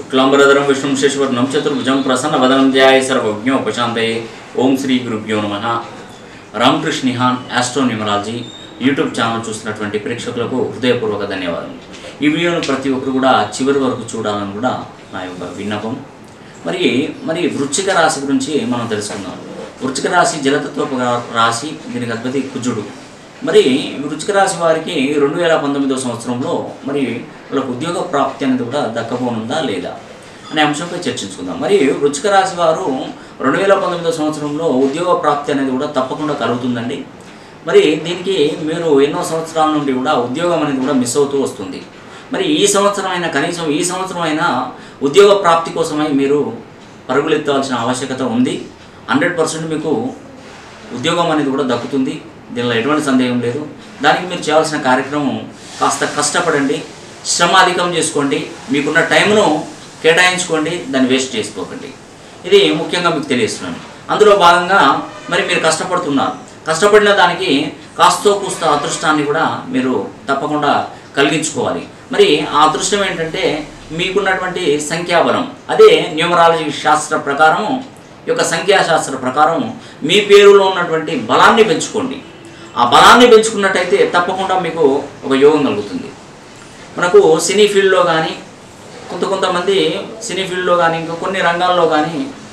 శుక్లాంబరధరం విష్ణుం శశివర్ణం చతుర్భుజం ప్రసన్నవదనం ధ్యాయ సర్వజ్ఞోపశాంతయే ఓం శ్రీ గురుభ్యో నమ Ramakrishna Nihan astro numerology YouTube channel చూస్తున్నటువంటి ప్రేక్షకులకు హృదయపూర్వక ధన్యవాదాలు ఈ వీడియోను ప్రతి ఒక్కరు కూడా చివరి వరకు చూడాలని కూడా నా యొక్క విన్నపం మరి మరి వృశ్చిక రాశి గురించి మనం తెలుసుకుందాం వృశ్చిక రాశి జలతత్వపు రా- రాశి దీనికి అధిపతి కుజుడు మరి వృశ్చిక రాశి వారికి రెండు వేల పంతొమ్మిదో సంవత్సరంలో మరి వాళ్ళకు ఉద్యోగ ప్రాప్తి అనేది కూడా దక్కబోనుందా లేదా అనే అంశంపై చర్చించుకుందాం మరి వృశ్చిక రాశి వారు రెండు వేల పంతొమ్మిదో సంవత్సరంలో ఉద్యోగ ప్రాప్తి అనేది కూడా తప్పకుండా కలుగుతుందండి మరి దీనికి మీరు ఎన్నో సంవత్సరాల నుండి కూడా ఉద్యోగం అనేది కూడా మిస్ అవుతూ వస్తుంది మరి ఈ సంవత్సరం అయినా కనీసం ఈ సంవత్సరం అయినా ఉద్యోగ ప్రాప్తి కోసమై మీరు పరుగులెత్తాల్సిన ఆవశ్యకత ఉంది హండ్రెడ్ పర్సెంట్ మీకు ఉద్యోగం అనేది కూడా దక్కుతుంది దీనిలో ఎటువంటి సందేహం లేదు దానికి మీరు చేయాల్సిన కార్యక్రమం కాస్త కష్టపడండి శ్రమ అధికం చేసుకోండి మీకున్న టైంను కేటాయించుకోండి దాన్ని వేస్ట్ చేసుకోకండి ఇది ముఖ్యంగా మీకు తెలియస్తున్నాను అందులో భాగంగా మరి మీరు కష్టపడుతున్నారు కష్టపడిన దానికి కాస్తో కూస్త అదృష్టాన్ని కూడా మీరు తప్పకుండా కలిగించుకోవాలి మరి ఆ అదృష్టం ఏంటంటే మీకున్నటువంటి సంఖ్యాబలం అదే న్యూమరాలజీ శాస్త్ర ప్రకారం ఈ యొక్క సంఖ్యాశాస్త్ర ప్రకారం మీ పేరులో ఉన్నటువంటి బలాన్ని పెంచుకోండి ఆ బలాన్ని పెంచుకున్నట్టయితే తప్పకుండా మీకు ఒక యోగం కలుగుతుంది మనకు సినీ ఫీల్డ్లో కానీ కొంత కొంతమంది సినీ ఫీల్డ్లో కానీ ఇంకా కొన్ని రంగాల్లో కానీ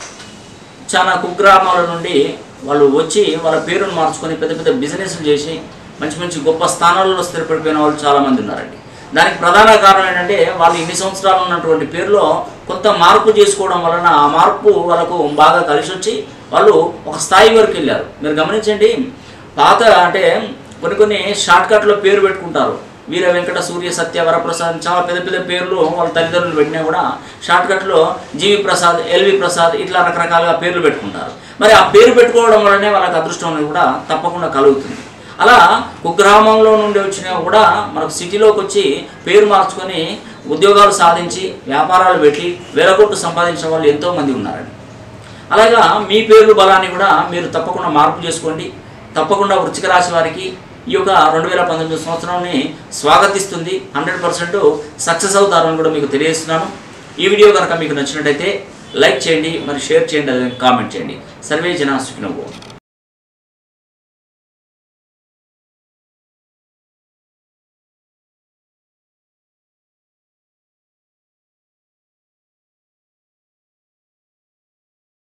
చాలా కుగ్రామాల నుండి వాళ్ళు వచ్చి వాళ్ళ పేరును మార్చుకొని పెద్ద పెద్ద బిజినెస్లు చేసి మంచి మంచి గొప్ప స్థానాలలో స్థిరపడిపోయిన వాళ్ళు చాలామంది ఉన్నారండి దానికి ప్రధాన కారణం ఏంటంటే వాళ్ళు ఇన్ని సంవత్సరాలు ఉన్నటువంటి పేరులో కొంత మార్పు చేసుకోవడం వలన ఆ మార్పు వాళ్ళకు బాగా కలిసి వచ్చి వాళ్ళు ఒక స్థాయి వరకు వెళ్ళారు మీరు గమనించండి పాత అంటే కొన్ని కొన్ని షార్ట్ కట్లో పేరు పెట్టుకుంటారు వీర వెంకట సూర్య సత్య వరప్రసాద్ చాలా పెద్ద పెద్ద పేర్లు వాళ్ళ తల్లిదండ్రులు పెట్టినా కూడా షార్ట్ కట్లో జీవి ప్రసాద్ ఎల్వి ప్రసాద్ ఇట్లా రకరకాలుగా పేర్లు పెట్టుకుంటారు మరి ఆ పేరు పెట్టుకోవడం వల్లనే వాళ్ళకి అదృష్టం అనేది కూడా తప్పకుండా కలుగుతుంది అలా కుగ్రామంలో నుండి వచ్చినా కూడా మనకు సిటీలోకి వచ్చి పేరు మార్చుకొని ఉద్యోగాలు సాధించి వ్యాపారాలు పెట్టి వేల కోట్లు సంపాదించిన వాళ్ళు ఎంతోమంది ఉన్నారండి అలాగా మీ పేరు బలాన్ని కూడా మీరు తప్పకుండా మార్పు చేసుకోండి తప్పకుండా వృశ్చిక రాశి వారికి ఈ యొక్క రెండు వేల పంతొమ్మిది సంవత్సరాన్ని స్వాగతిస్తుంది హండ్రెడ్ పర్సెంట్ సక్సెస్ అవుతారని కూడా మీకు తెలియజేస్తున్నాను ఈ వీడియో కనుక మీకు నచ్చినట్టయితే లైక్ చేయండి మరి షేర్ చేయండి అదే కామెంట్ చేయండి సర్వే జన సుఖినవ్వు